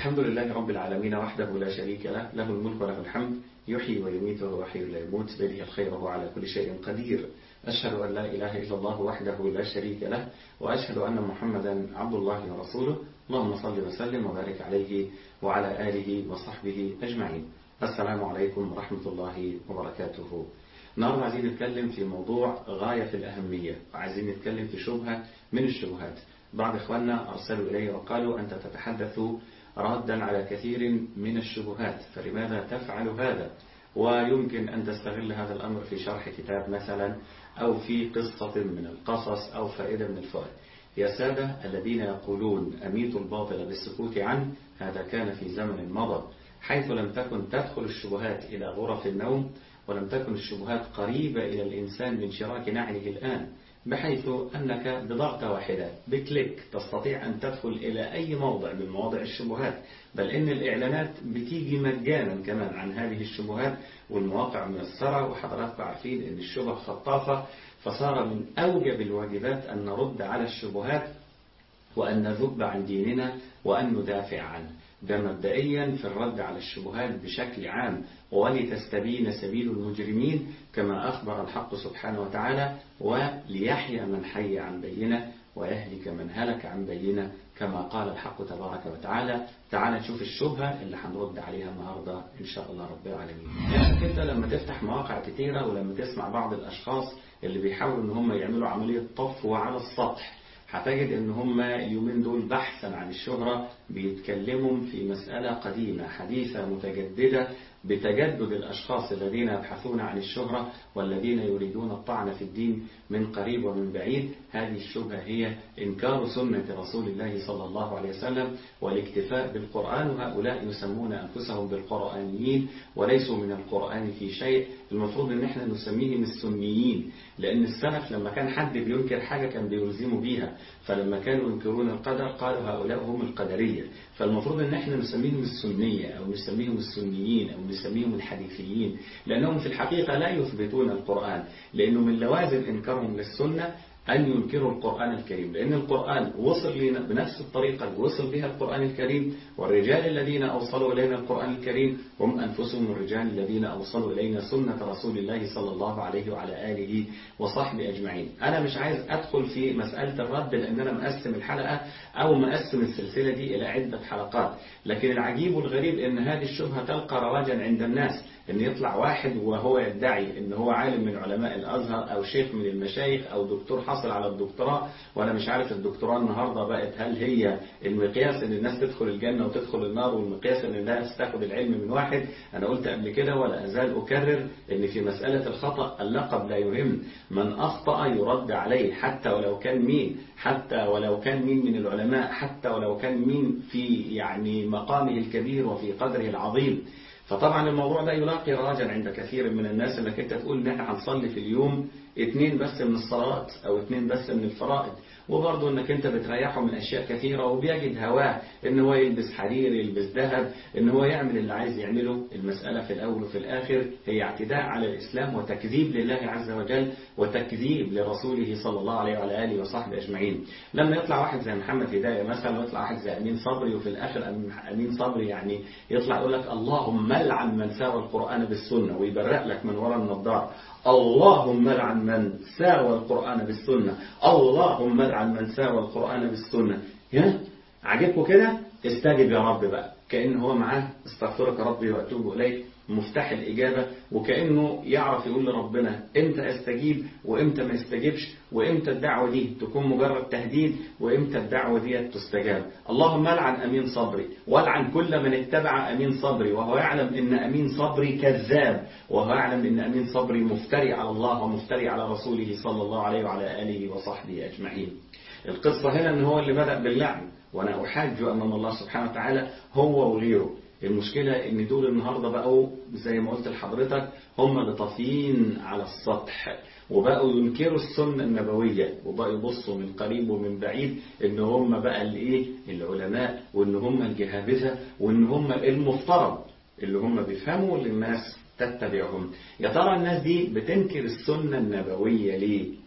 الحمد لله رب العالمين وحده لا شريك له له الملك وله الحمد يحيي ويميت وهو حي لا يموت بيده الخير وهو على كل شيء قدير أشهد أن لا إله إلا الله وحده لا شريك له وأشهد أن محمدا عبد الله ورسوله اللهم صل وسلم وبارك عليه وعلى آله وصحبه أجمعين السلام عليكم ورحمة الله وبركاته النهارده عايزين نتكلم في موضوع غاية في الأهمية وعايزين نتكلم في شبهة من الشبهات بعض إخواننا أرسلوا إلي وقالوا أنت تتحدث ردا على كثير من الشبهات فلماذا تفعل هذا ويمكن أن تستغل هذا الأمر في شرح كتاب مثلا أو في قصة من القصص أو فائدة من الفوائد يا سادة الذين يقولون أميت الباطل بالسكوت عنه هذا كان في زمن مضى حيث لم تكن تدخل الشبهات إلى غرف النوم ولم تكن الشبهات قريبة إلى الإنسان من شراك نعله الآن بحيث أنك بضغطة واحدة بكليك تستطيع أن تدخل إلى أي موضع من مواضع الشبهات بل إن الإعلانات بتيجي مجانا كمان عن هذه الشبهات والمواقع ميسرة وحضراتكم عارفين أن الشبه خطافة فصار من أوجب الواجبات أن نرد على الشبهات وأن نذب عن ديننا وأن ندافع عنه ده مبدئيا في الرد على الشبهات بشكل عام ولتستبين سبيل المجرمين كما أخبر الحق سبحانه وتعالى وليحيى من حي عن بينه ويهلك من هلك عن بينه كما قال الحق تبارك وتعالى تعال نشوف الشبهة اللي هنرد عليها النهاردة إن شاء الله رب العالمين يعني كده لما تفتح مواقع كتيرة ولما تسمع بعض الأشخاص اللي بيحاولوا إن هم يعملوا عملية طفو على السطح هتجد ان هم اليومين دول بحثا عن الشهرة بيتكلموا في مسألة قديمة حديثة متجددة بتجدد الأشخاص الذين يبحثون عن الشهرة والذين يريدون الطعن في الدين من قريب ومن بعيد هذه الشبهة هي إنكار سنة رسول الله صلى الله عليه وسلم والاكتفاء بالقرآن وهؤلاء يسمون أنفسهم بالقرآنيين وليسوا من القرآن في شيء المفروض ان احنا نسميهم السنيين لأن السلف لما كان حد بينكر حاجة كان بيلزموا بيها فلما كانوا ينكرون القدر قالوا هؤلاء هم القدرية فالمفروض ان احنا نسميهم السنية أو نسميهم السنيين أو نسميهم الحديثيين لأنهم في الحقيقة لا يثبتون القرآن لأنه من لوازم إنكارهم للسنة أن ينكروا القرآن الكريم لأن القرآن وصل لنا بنفس الطريقة اللي وصل بها القرآن الكريم والرجال الذين أوصلوا إلينا القرآن الكريم هم أنفسهم الرجال الذين أوصلوا إلينا سنة رسول الله صلى الله عليه وعلى آله وصحبه أجمعين أنا مش عايز أدخل في مسألة الرد لأن أنا مقسم الحلقة أو مقسم السلسلة دي إلى عدة حلقات لكن العجيب والغريب أن هذه الشبهة تلقى رواجا عند الناس ان يطلع واحد وهو يدعي ان هو عالم من علماء الازهر او شيخ من المشايخ او دكتور حصل على الدكتوراه وانا مش عارف الدكتوراه النهارده بقت هل هي المقياس ان الناس تدخل الجنه وتدخل النار والمقياس ان الناس تاخد العلم من واحد انا قلت قبل كده ولا ازال اكرر ان في مساله الخطا اللقب لا يهم من اخطا يرد عليه حتى ولو كان مين حتى ولو كان مين من العلماء حتى ولو كان مين في يعني مقامه الكبير وفي قدره العظيم فطبعا الموضوع ده يلاقي راجا عند كثير من الناس انك انت تقول ان احنا هنصلي في اليوم اتنين بس من الصلوات او اتنين بس من الفرائض وبرضه انك انت بتريحه من اشياء كثيرة وبيجد هواه ان هو يلبس حرير يلبس ذهب ان هو يعمل اللي عايز يعمله المسألة في الاول وفي الاخر هي اعتداء على الاسلام وتكذيب لله عز وجل وتكذيب لرسوله صلى الله عليه وعلى اله وصحبه اجمعين لما يطلع واحد زي محمد هداية مثلا ويطلع واحد زي امين صبري وفي الاخر امين صبري يعني يطلع يقول لك اللهم لعن من ساوى القرآن بالسنة ويبرق لك من وراء النظار اللهم لعن من ساوى القرآن بالسنة اللهم لعن من ساوى القرآن بالسنة يا عجبكم كده استجب يا رب بقى كأن هو معاه استغفرك ربي وأتوب إليك مفتاح الإجابة وكأنه يعرف يقول لربنا امتى استجيب وامتى ما استجيبش وامتى الدعوة دي تكون مجرد تهديد وامتى الدعوة دي تستجاب اللهم لعن أمين صبري والعن كل من اتبع أمين صبري وهو يعلم ان أمين صبري كذاب وهو يعلم ان أمين صبري مفتري على الله ومفتري على رسوله صلى الله عليه وعلى آله وصحبه أجمعين القصة هنا ان هو اللي بدأ باللعن وانا احاج امام الله سبحانه وتعالى هو وغيره المشكلة ان دول النهاردة بقوا زي ما قلت لحضرتك هم اللي طافيين على السطح وبقوا ينكروا السنة النبوية وبقوا يبصوا من قريب ومن بعيد ان هم بقى الايه العلماء وان هم الجهابذة وان هم المفترض اللي هم بيفهموا واللي الناس تتبعهم يا ترى الناس دي بتنكر السنة النبوية ليه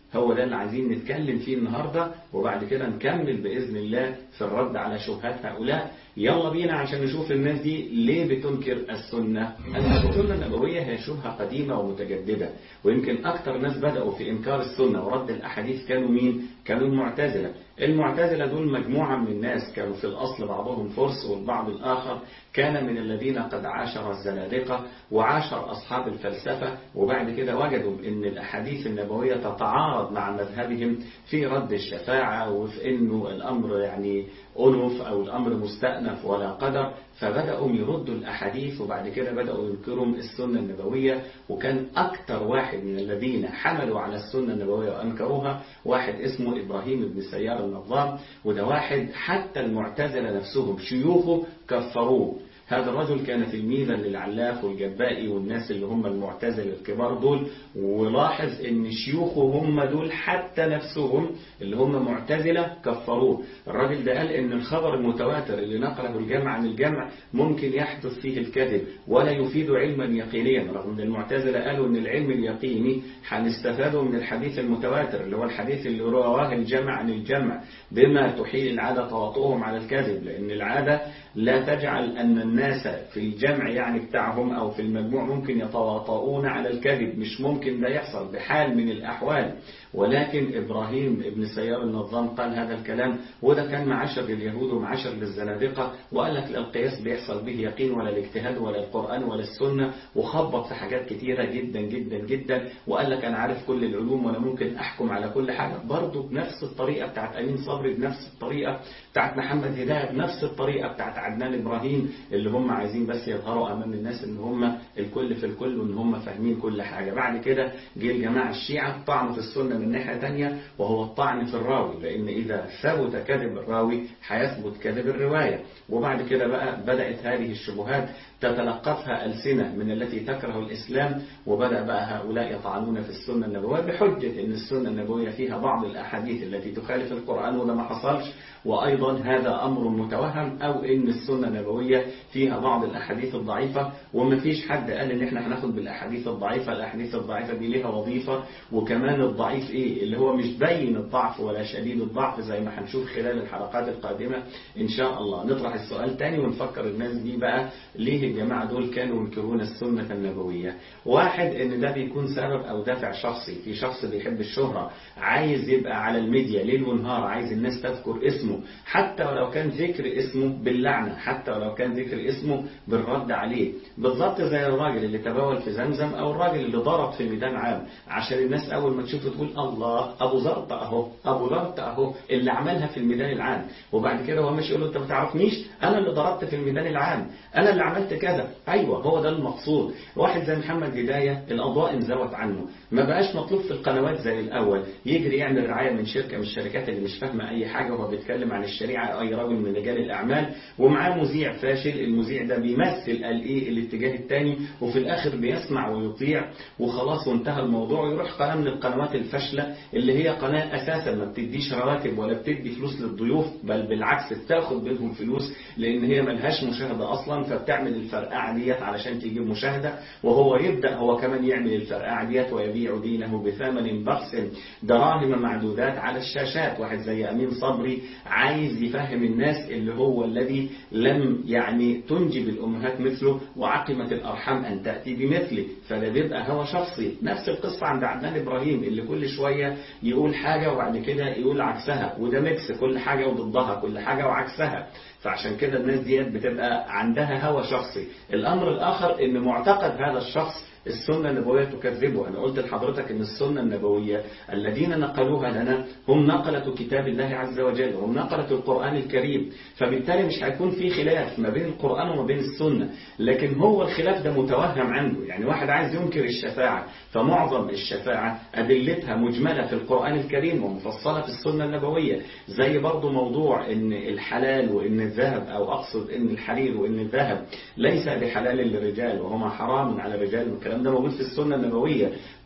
هو ده اللي عايزين نتكلم فيه النهاردة وبعد كده نكمل بإذن الله في الرد على شبهات هؤلاء يلا بينا عشان نشوف الناس دي ليه بتنكر السنة السنة النبوية هي شبهة قديمة ومتجددة ويمكن أكثر ناس بدأوا في إنكار السنة ورد الأحاديث كانوا مين؟ كانوا المعتزلة المعتزلة دول مجموعة من الناس كانوا في الأصل بعضهم فرس والبعض الآخر كان من الذين قد عاشر الزنادقة وعاشر أصحاب الفلسفة وبعد كده وجدوا أن الأحاديث النبوية تتعارض مع مذهبهم في رد الشفاعة وفي أنه الأمر يعني أنف أو الأمر مستأنف ولا قدر فبدأوا يردوا الأحاديث وبعد كده بدأوا ينكروا السنة النبوية وكان أكثر واحد من الذين حملوا على السنة النبوية وأنكروها واحد اسمه إبراهيم بن سيار النظام وده واحد حتى المعتزلة نفسهم شيوخه كفروه هذا الرجل كان تلميذا للعلاف والجبائي والناس اللي هم المعتزل الكبار دول ولاحظ ان شيوخه هم دول حتى نفسهم اللي هم معتزلة كفروه الراجل ده قال ان الخبر المتواتر اللي نقله الجمع عن الجمع ممكن يحدث فيه الكذب ولا يفيد علما يقينيا رغم ان المعتزلة قالوا ان العلم اليقيني هنستفاده من الحديث المتواتر اللي هو الحديث اللي رواه الجمع عن الجمع بما تحيل العادة تواطؤهم على الكذب لان العادة لا تجعل ان الناس في الجمع يعني بتاعهم او في المجموع ممكن يتواطؤون على الكذب مش ممكن ده يحصل بحال من الاحوال ولكن إبراهيم ابن سيار النظام قال هذا الكلام وده كان معاشر لليهود ومعاشر للزنادقة وقال لك لا القياس بيحصل به يقين ولا الاجتهاد ولا القرآن ولا السنة وخبط في حاجات كتيرة جدا جدا جدا وقال لك أنا عارف كل العلوم وأنا ممكن أحكم على كل حاجة برضه بنفس الطريقة بتاعت أمين صبري بنفس الطريقة بتاعت محمد هداية بنفس الطريقة بتاعت عدنان إبراهيم اللي هم عايزين بس يظهروا أمام الناس إن هم الكل في الكل وإن هم فاهمين كل حاجة بعد كده جه الجماعة الشيعة طعنوا في السنة من ناحية تانية وهو الطعن في الراوي لأن إذا ثبت كذب الراوي هيثبت كذب الرواية وبعد كده بقى بدأت هذه الشبهات تتلقفها ألسنة من التي تكره الإسلام وبدأ بقى هؤلاء يطعنون في السنة النبوية بحجة أن السنة النبوية فيها بعض الأحاديث التي تخالف القرآن وده ما حصلش وأيضا هذا أمر متوهم أو أن السنة النبوية فيها بعض الأحاديث الضعيفة وما فيش حد قال أن احنا هناخد بالأحاديث الضعيفة الأحاديث الضعيفة دي لها وظيفة وكمان الضعيف إيه اللي هو مش باين الضعف ولا شديد الضعف زي ما هنشوف خلال الحلقات القادمة إن شاء الله نطرح السؤال تاني ونفكر الناس دي بقى ليه الجماعة دول كانوا ينكرون السنة النبوية واحد ان ده بيكون سبب او دافع شخصي في شخص بيحب الشهرة عايز يبقى على الميديا ليل ونهار عايز الناس تذكر اسمه حتى ولو كان ذكر اسمه باللعنة حتى ولو كان ذكر اسمه بالرد عليه بالظبط زي الراجل اللي تبول في زمزم او الراجل اللي ضرب في ميدان عام عشان الناس اول ما تشوفه تقول الله ابو زرط اهو ابو زرط اهو اللي عملها في الميدان العام وبعد كده هو ماشي يقول له انت ما تعرفنيش انا اللي ضربت في الميدان العام انا اللي عملت كذا ايوه هو ده المقصود واحد زي محمد هداية الاضواء انزوت عنه ما بقاش مطلوب في القنوات زي الاول يجري يعمل رعاية من شركة من الشركات اللي مش فاهمة اي حاجة وهو بيتكلم عن الشريعة اي راجل من رجال الاعمال ومعاه مذيع فاشل المذيع ده بيمثل الايه الاتجاه الثاني وفي الاخر بيسمع ويطيع وخلاص وانتهى الموضوع ويروح قناة من القنوات الفاشلة اللي هي قناة اساسا ما بتديش رواتب ولا بتدي فلوس للضيوف بل بالعكس بتاخد منهم فلوس لان هي ملهاش مشاهدة اصلا فبتعمل الفرقعة ديت علشان تجيب مشاهدة وهو يبدأ هو كمان يعمل الفرقعة ديت ويبيع دينه بثمن بخس دراهم معدودات على الشاشات واحد زي أمين صبري عايز يفهم الناس اللي هو الذي لم يعني تنجب الأمهات مثله وعقمت الأرحام أن تأتي بمثله فده بيبقى هو شخصي نفس القصة عند عدنان إبراهيم اللي كل شوية يقول حاجة وبعد كده يقول عكسها وده ميكس كل حاجة وضدها كل حاجة وعكسها فعشان كده الناس ديت بتبقى عندها هوى شخصي الأمر الآخر إن معتقد هذا الشخص السنة النبوية تكذبه أنا قلت لحضرتك أن السنة النبوية الذين نقلوها لنا هم نقلة كتاب الله عز وجل هم نقلة القرآن الكريم فبالتالي مش هيكون في خلاف ما بين القرآن وما بين السنة لكن هو الخلاف ده متوهم عنده يعني واحد عايز ينكر الشفاعة فمعظم الشفاعة أدلتها مجملة في القرآن الكريم ومفصلة في السنة النبوية زي برضو موضوع أن الحلال وأن الذهب أو أقصد أن الحرير وأن الذهب ليس بحلال للرجال وهما حرام على الرجال والكلام ده موجود في السنة النبوية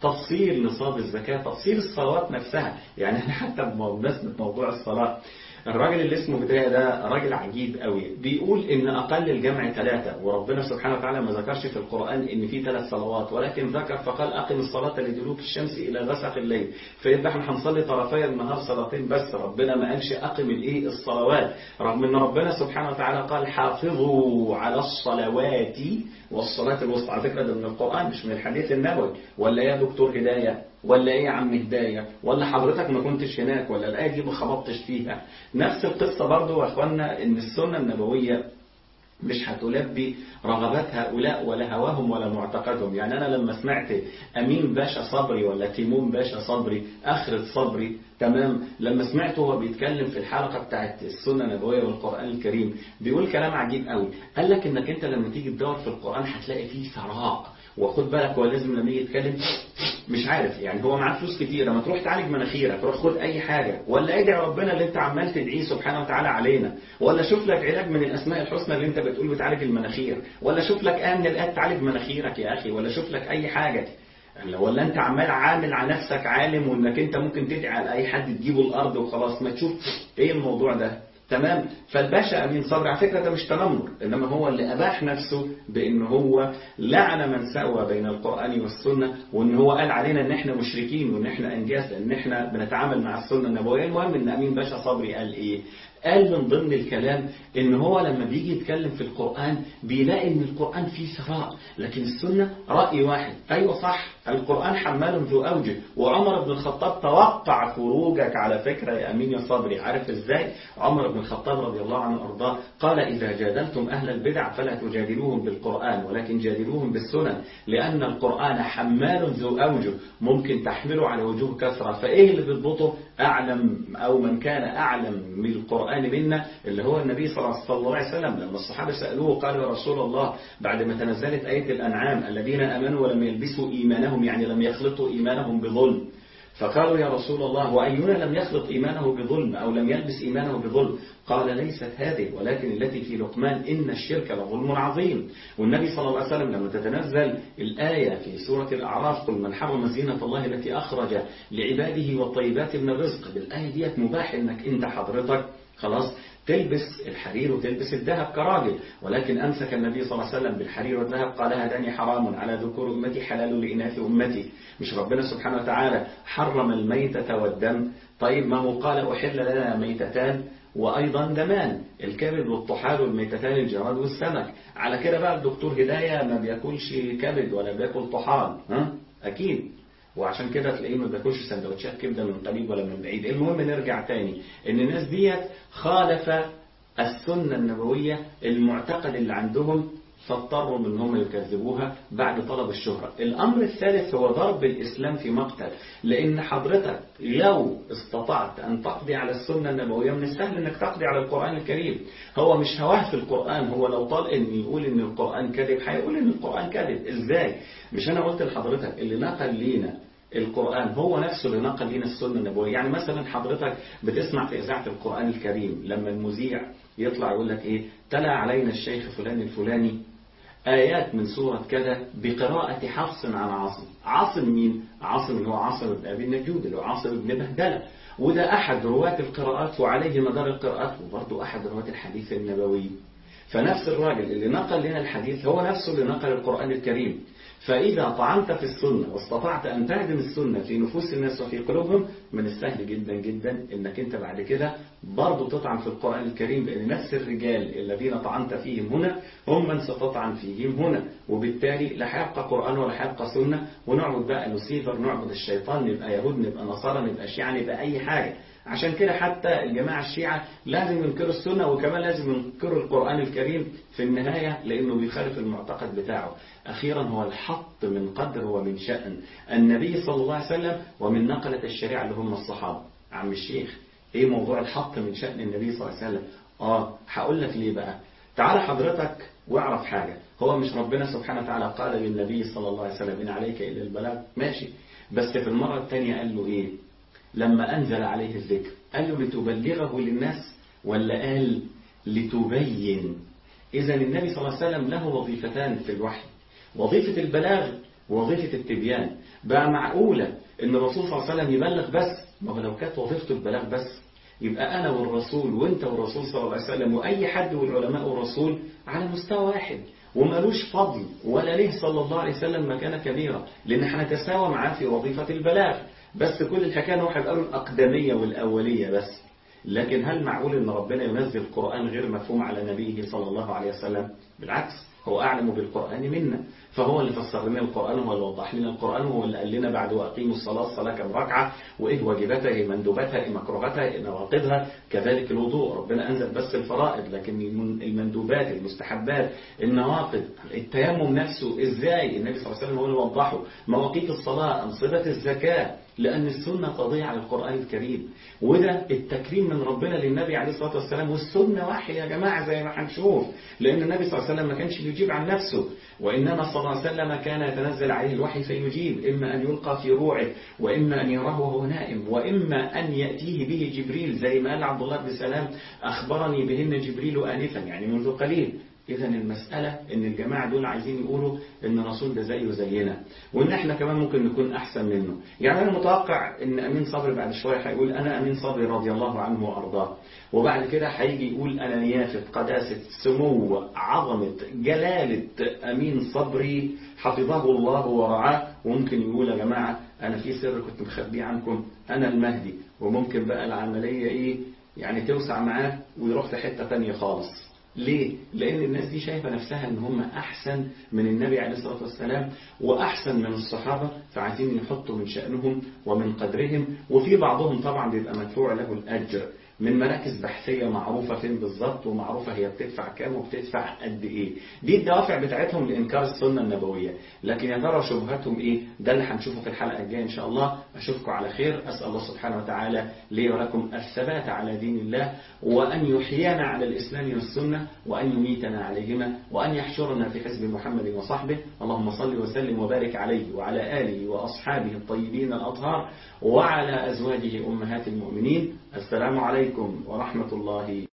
تفصيل نصاب الزكاة تفصيل الصلوات نفسها يعني احنا حتى بمناسبة موضوع الصلاة الراجل اللي اسمه بداية ده راجل عجيب قوي بيقول ان اقل الجمع ثلاثة وربنا سبحانه وتعالى ما ذكرش في القرآن ان في ثلاث صلوات ولكن ذكر فقال اقم الصلاة لدلوك الشمس الى غسق الليل فيبقى احنا هنصلي طرفي النهار صلاتين بس ربنا ما قالش اقم الايه الصلوات رغم ان ربنا سبحانه وتعالى قال حافظوا على الصلوات والصلاة الوسطى على فكرة ده من القرآن مش من الحديث النبوي ولا يا دكتور هداية ولا ايه يا عم هداية ولا حضرتك ما كنتش هناك ولا الآية دي ما خبطتش فيها نفس القصة برضو يا اخوانا ان السنة النبوية مش هتلبي رغبات هؤلاء ولا هواهم ولا معتقدهم يعني أنا لما سمعت أمين باشا صبري ولا تيمون باشا صبري أخرة صبري تمام لما سمعته هو بيتكلم في الحلقة بتاعت السنة النبوية والقرآن الكريم بيقول كلام عجيب قوي قال لك انك انت لما تيجي تدور في القرآن هتلاقي فيه ثراء وخد بالك هو لازم لما يجي يتكلم مش عارف يعني هو معاه فلوس كتير لما تروح تعالج مناخيرك روح خد اي حاجة ولا ادعي ربنا اللي انت عمال تدعيه سبحانه وتعالى علينا ولا شوف لك علاج من الاسماء الحسنى اللي انت بتقول بتعالج المناخير ولا شوف لك آية من الآيات تعالج مناخيرك يا اخي ولا شوف لك اي حاجة يعني ولا انت عمال عامل على نفسك عالم وانك انت ممكن تدعي على اي حد تجيبه الارض وخلاص ما تشوف ايه الموضوع ده تمام فالباشا أمين صبري على فكرة ده مش تنمر إنما هو اللي أباح نفسه بأن هو لعن من سوى بين القرآن والسنة وأن هو قال علينا أن احنا مشركين وأن احنا أنجاز لأن احنا بنتعامل مع السنة النبوية المهم أن أمين باشا صبري قال إيه قال من ضمن الكلام ان هو لما بيجي يتكلم في القرآن بيلاقي ان القرآن فيه ثراء لكن السنة رأي واحد ايوه صح القرآن حمال ذو اوجه وعمر بن الخطاب توقع خروجك على فكرة يا امين يا صبري عارف ازاي عمر بن الخطاب رضي الله عنه وارضاه قال اذا جادلتم اهل البدع فلا تجادلوهم بالقرآن ولكن جادلوهم بالسنن لان القرآن حمال ذو اوجه ممكن تحمله على وجوه كثرة فايه اللي بيضبطه اعلم او من كان اعلم من القرآن منا اللي هو النبي صلى الله عليه وسلم لما الصحابة سألوه قالوا يا رسول الله بعد ما تنزلت آية الأنعام الذين أمنوا ولم يلبسوا إيمانهم يعني لم يخلطوا إيمانهم بظلم فقالوا يا رسول الله وأينا لم يخلط إيمانه بظلم أو لم يلبس إيمانه بظلم قال ليست هذه ولكن التي في لقمان إن الشرك لظلم عظيم والنبي صلى الله عليه وسلم لما تتنزل الآية في سورة الأعراف قل من حرم زينة الله التي أخرج لعباده والطيبات من الرزق بالآية ديت مباح إنك أنت حضرتك خلاص تلبس الحرير وتلبس الذهب كراجل ولكن أمسك النبي صلى الله عليه وسلم بالحرير والذهب قال هذان حرام على ذكور أمتي حلال لإناث أمتي مش ربنا سبحانه وتعالى حرم الميتة والدم طيب ما هو قال أحل لنا ميتتان وأيضا دمان الكبد والطحال والميتتان الجراد والسمك على كده بقى الدكتور هداية ما بياكلش كبد ولا بياكل طحال ها؟ أكيد وعشان كده تلاقيه ما بياكلش سندوتشات كبده من قريب ولا من بعيد المهم نرجع تاني ان الناس ديت خالف السنة النبوية المعتقد اللي عندهم فاضطروا ان هم يكذبوها بعد طلب الشهرة الامر الثالث هو ضرب الاسلام في مقتل لان حضرتك لو استطعت ان تقضي على السنة النبوية من السهل انك تقضي على القرآن الكريم هو مش هواه في القرآن هو لو طال ان يقول ان القرآن كذب هيقول ان القرآن كذب ازاي مش انا قلت لحضرتك اللي نقل لينا القرآن هو نفسه اللي نقل لنا السنة النبوية يعني مثلا حضرتك بتسمع في إذاعة القرآن الكريم لما المذيع يطلع يقول لك إيه تلا علينا الشيخ فلان الفلاني آيات من سورة كذا بقراءة حفص عن عاصم عاصم مين؟ عاصم اللي هو عاصم بن أبي النجود اللي هو عاصم بن بهدلة وده أحد رواة القراءات وعليه مدار القراءات وبرضه أحد رواة الحديث النبوي فنفس الراجل اللي نقل لنا الحديث هو نفسه اللي نقل القرآن الكريم فإذا طعنت في السنة واستطعت أن تهدم السنة في نفوس الناس وفي قلوبهم من السهل جدا جدا أنك أنت بعد كده برضو تطعن في القرآن الكريم لأن نفس الرجال الذين طعنت فيهم هنا هم من ستطعن فيهم هنا وبالتالي لا هيبقى قرآن ولا هيبقى سنة ونعبد بقى لوسيفر نعبد الشيطان نبقى يهود نبقى نصارى نبقى شيعة نبقى أي حاجة عشان كده حتى الجماعة الشيعة لازم ينكروا السنة وكمان لازم ينكروا القرآن الكريم في النهاية لأنه بيخالف المعتقد بتاعه أخيرا هو الحط من قدر ومن شأن النبي صلى الله عليه وسلم ومن نقلة الشريعة اللي هم الصحابة عم الشيخ إيه موضوع الحط من شأن النبي صلى الله عليه وسلم آه هقول لك ليه بقى تعال حضرتك واعرف حاجة هو مش ربنا سبحانه وتعالى قال للنبي صلى الله عليه وسلم إن عليك إلا البلاغ ماشي بس في المرة الثانية قال له إيه لما أنزل عليه الذكر قال له لتبلغه للناس ولا قال لتبين إذا النبي صلى الله عليه وسلم له وظيفتان في الوحي وظيفة البلاغ وظيفة التبيان بقى معقولة ان الرسول صلى الله عليه وسلم يبلغ بس ما هو لو كانت وظيفته البلاغ بس يبقى أنا والرسول وانت والرسول صلى الله عليه وسلم وأي حد والعلماء والرسول على مستوى واحد ومالوش فضل ولا ليه صلى الله عليه وسلم مكانة كبيرة لأن احنا نتساوى معاه في وظيفة البلاغ بس كل الحكاية انه واحد قالوا الأقدمية والأولية بس لكن هل معقول ان ربنا ينزل القرآن غير مفهوم على نبيه صلى الله عليه وسلم بالعكس هو أعلم بالقرآن منا فهو اللي فسر لنا القرآن وهو اللي وضح لنا القرآن وهو اللي قال لنا بعد وأقيموا الصلاة الصلاة كم ركعة وإيه واجباتها إيه مندوباتها إيه مكروهاتها إيه نواقضها كذلك الوضوء ربنا أنزل بس الفرائض لكن المندوبات المستحبات النواقض التيمم نفسه إزاي النبي صلى الله عليه وسلم هو اللي وضحه مواقيت الصلاة أنصبة الزكاة لأن السنة قضية على القرآن الكريم وده التكريم من ربنا للنبي عليه الصلاة والسلام والسنة وحي يا جماعة زي ما هنشوف لأن النبي صلى الله عليه وسلم ما كانش بيجيب عن نفسه وإنما صلى الله عليه وسلم كان يتنزل عليه الوحي فيجيب إما أن يلقى في روعه وإما أن يراه وهو نائم وإما أن يأتيه به جبريل زي ما قال عبد الله بن سلام أخبرني بهن جبريل آنفا يعني منذ قليل إذا المسألة إن الجماعة دول عايزين يقولوا إن الرسول ده زيه زينا وإن إحنا كمان ممكن نكون أحسن منه يعني أنا متوقع إن أمين صبري بعد شوية هيقول أنا أمين صبري رضي الله عنه وأرضاه وبعد كده هيجي يقول أنا نيافة قداسة سمو عظمة جلالة أمين صبري حفظه الله ورعاه وممكن يقول يا جماعة أنا في سر كنت مخبيه عنكم أنا المهدي وممكن بقى العملية إيه يعني توسع معاه ويروح في حتة تانية خالص ليه؟ لأن الناس دي شايفة نفسها أن هم أحسن من النبي عليه الصلاة والسلام وأحسن من الصحابة فعايزين يحطوا من شأنهم ومن قدرهم وفي بعضهم طبعا بيبقى مدفوع له الأجر من مراكز بحثية معروفة فين بالظبط ومعروفة هي بتدفع كام وبتدفع قد ايه دي الدوافع بتاعتهم لإنكار السنة النبوية لكن يا ترى شبهاتهم ايه ده اللي هنشوفه في الحلقة الجاية ان شاء الله اشوفكم على خير اسأل الله سبحانه وتعالى لي ولكم الثبات على دين الله وأن يحيينا على الإسلام والسنة وأن يميتنا عليهما وأن يحشرنا في حزب محمد وصحبه اللهم صل وسلم وبارك عليه وعلى آله وأصحابه الطيبين الأطهار وعلى أزواجه أمهات المؤمنين السلام عليكم ورحمة الله